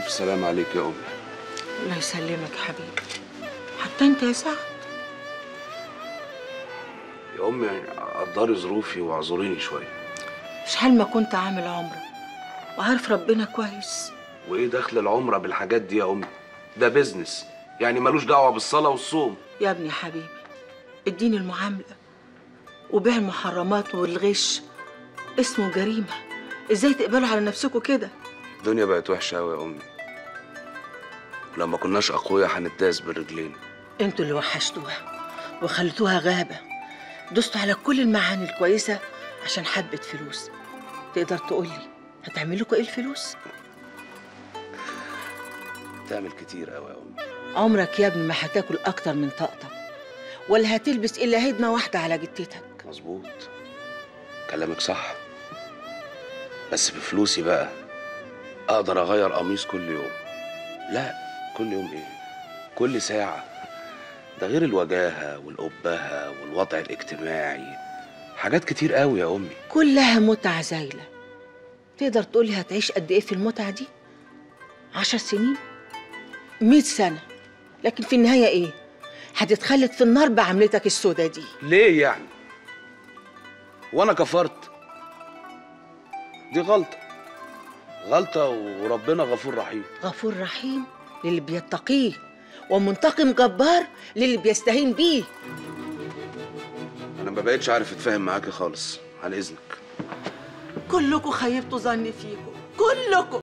الف سلام عليك يا امي الله يسلمك حبيبي حتى انت يا سعد يا امي قدري ظروفي واعذريني شويه شحال ما كنت عامل عمرة وعارف ربنا كويس وايه دخل العمره بالحاجات دي يا امي ده بيزنس يعني ملوش دعوه بالصلاه والصوم يا ابني حبيبي الدين المعاملة وبيع المحرمات والغش اسمه جريمة ازاي تقبلوا على نفسكم كده الدنيا بقت وحشه قوي يا امي ولما كناش اقوياء هنتداس بالرجلين انتوا اللي وحشتوها وخلتوها غابة دوستوا على كل المعاني الكويسة عشان حبة فلوس تقدر تقولي هتعمل لكم ايه الفلوس؟ تعمل كتير قوي يا امي عمرك يا ابني ما هتاكل اكتر من طاقتك ولا هتلبس الا هدمة واحدة على جتتك مظبوط كلامك صح بس بفلوسي بقى اقدر اغير قميص كل يوم لا كل يوم ايه كل ساعة ده غير الوجاهة والأبهة والوضع الاجتماعي حاجات كتير قوي يا أمي كلها متعة زايلة تقدر تقولي هتعيش قد ايه في المتعة دي؟ عشر سنين؟ مئة سنة لكن في النهاية ايه؟ هتتخلد في النار بعملتك السودة دي ليه يعني وانا كفرت دي غلطة غلطة وربنا غفور رحيم غفور رحيم للي بيتقيه ومنتقم جبار للي بيستهين بيه انا ما بقتش عارف اتفاهم معاكي خالص عن اذنك كلكم خيبتوا ظني فيكم كلكم